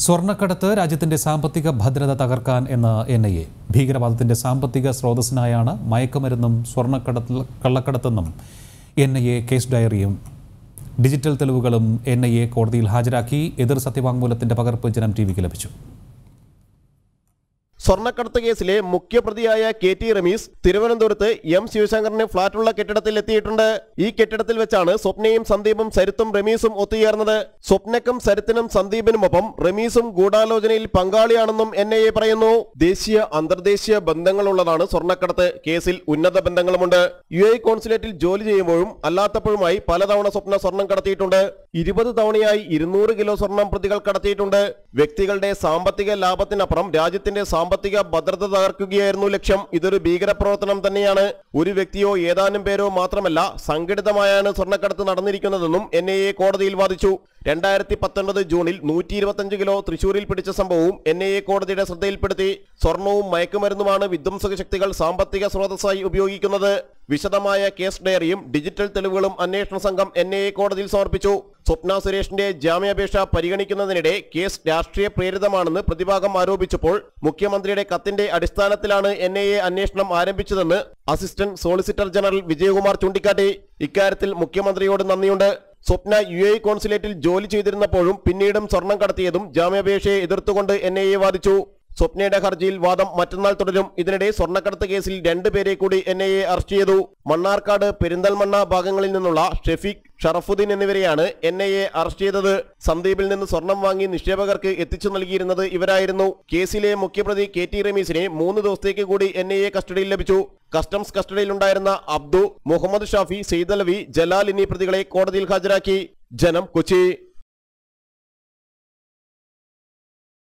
സ്വർണ്ണക്കടത്ത് രാജ്യത്തിന്റെ സാമ്പത്തിക ഭദ്രത തകർക്കാൻ എന്ന എൻ ഐ എ ഭീകരവാദത്തിന്റെ സാമ്പത്തിക സ്രോതസ്സിനായാണ് മയക്കുമരുന്നും സ്വർണ്ണക്കടത്ത് കള്ളക്കടത്തെന്നും എൻ ഐ എ കേസ് ഡയറിയും ഡിജിറ്റൽ തെളിവുകളും എൻ ഐ എ കോടതിയിൽ ഹാജരാക്കി എതിർ സത്യവാങ്മൂലത്തിന്റെ പകർപ്പ് ജനം ടി വിക്ക് ലഭിച്ചു സ്വർണ്ണക്കടത്ത് കേസിലെ മുഖ്യപ്രതിയായ കെ ടി റമീസ് തിരുവനന്തപുരത്ത് എം ശിവശങ്കറിന് ഫ്ളാറ്റുള്ള കെട്ടിടത്തിൽ എത്തിയിട്ടുണ്ട് ഈ കെട്ടിടത്തിൽ വെച്ചാണ് സ്വപ്നയും സന്ദീപും സരിത്തും റമീസും ഒത്തുചേർന്നത് സ്വപ്നക്കും സരിത്തിനും സന്ദീപിനുമൊപ്പം റമീസും ഗൂഢാലോചനയിൽ പങ്കാളിയാണെന്നും എൻ ഐ എ പറയുന്നു ദേശീയ അന്തർദേശീയ ബന്ധങ്ങളുള്ളതാണ് സ്വർണ്ണക്കടത്ത് കേസിൽ ഉന്നത ബന്ധങ്ങളുമുണ്ട് യു എ കോൺസുലേറ്റിൽ ജോലി ചെയ്യുമ്പോഴും അല്ലാത്തപ്പോഴുമായി പലതവണ സ്വപ്ന സ്വർണം കടത്തിയിട്ടുണ്ട് ഇരുപത് തവണയായി ഇരുന്നൂറ് കിലോ സ്വർണം പ്രതികൾ കടത്തിയിട്ടുണ്ട് വ്യക്തികളുടെ സാമ്പത്തിക ലാഭത്തിനപ്പുറം രാജ്യത്തിന്റെ സാമ്പത്തിക ഭദ്രത തകർക്കുകയായിരുന്നു ലക്ഷ്യം ഇതൊരു ഭീകരപ്രവർത്തനം തന്നെയാണ് ഒരു വ്യക്തിയോ ഏതാനും പേരോ മാത്രമല്ല സംഘടിതമായാണ് സ്വർണ്ണക്കടത്ത് നടന്നിരിക്കുന്നതെന്നും എൻ ഐ എ കോടതിയിൽ വാദിച്ചു രണ്ടായിരത്തി പത്തൊൻപത് ജൂണിൽ നൂറ്റി ഇരുപത്തഞ്ച് കിലോ തൃശൂരിൽ പിടിച്ച സംഭവവും എൻ ഐ എ കോടതിയുടെ ശ്രദ്ധയിൽപ്പെടുത്തി സ്വർണവും മയക്കുമരുന്നുമാണ് വിധ്വംസക ശക്തികൾ സാമ്പത്തിക സ്രോതസ്സായി ഉപയോഗിക്കുന്നത് വിശദമായ കേസ് ഡയറിയും ഡിജിറ്റൽ തെളിവുകളും അന്വേഷണ സംഘം എൻ ഐ എ കോടതിയിൽ സമർപ്പിച്ചു സ്വപ്ന സുരേഷിന്റെ ജാമ്യാപേക്ഷ പരിഗണിക്കുന്നതിനിടെ കേസ് രാഷ്ട്രീയ പ്രേരിതമാണെന്ന് പ്രതിഭാഗം ആരോപിച്ചപ്പോൾ മുഖ്യമന്ത്രിയുടെ കത്തിന്റെ അടിസ്ഥാനത്തിലാണ് എൻ ഐ എ അന്വേഷണം ആരംഭിച്ചതെന്ന് അസിസ്റ്റന്റ് സോളിസിറ്റർ ജനറൽ വിജയകുമാർ ചൂണ്ടിക്കാട്ടി ഇക്കാര്യത്തിൽ മുഖ്യമന്ത്രിയോട് നന്ദിയുണ്ട് സ്വപ്ന യു എ കോൺസുലേറ്റിൽ ജോലി ചെയ്തിരുന്നപ്പോഴും പിന്നീടും സ്വർണം കടത്തിയതും ജാമ്യാപേക്ഷയെ എതിർത്തുകൊണ്ട് എൻ ഐ എ വാദിച്ചു സ്വപ്നയുടെ ഹർജിയിൽ വാദം മറ്റന്നാൾ തുടരും ഇതിനിടെ സ്വർണ്ണക്കടത്ത് കേസിൽ രണ്ടുപേരെ കൂടി എൻ ഐ എ അറസ്റ്റ് ചെയ്തു മണ്ണാർക്കാട് പെരിന്തൽമണ്ണ ഭാഗങ്ങളിൽ നിന്നുള്ള ഷെഫീഖ് ഷറഫുദ്ദീൻ എന്നിവരെയാണ് എൻ ഐ എ അറസ്റ്റ് ചെയ്തത് സന്ദീപിൽ നിന്ന് സ്വർണം വാങ്ങി നിക്ഷേപകർക്ക് എത്തിച്ചു നൽകിയിരുന്നത് ഇവരായിരുന്നു കേസിലെ മുഖ്യപ്രതി കെ ടി റമീസിനെ മൂന്ന് ദിവസത്തേക്ക് കൂടി എൻ ഐ എ കസ്റ്റഡിയിൽ ലഭിച്ചു കസ്റ്റംസ് കസ്റ്റഡിയിലുണ്ടായിരുന്ന അബ്ദു മുഹമ്മദ് ഷാഫി സെയ്തലവി ജലാൽ എന്നീ പ്രതികളെ കോടതിയിൽ ഹാജരാക്കി ജനം കൊച്ചി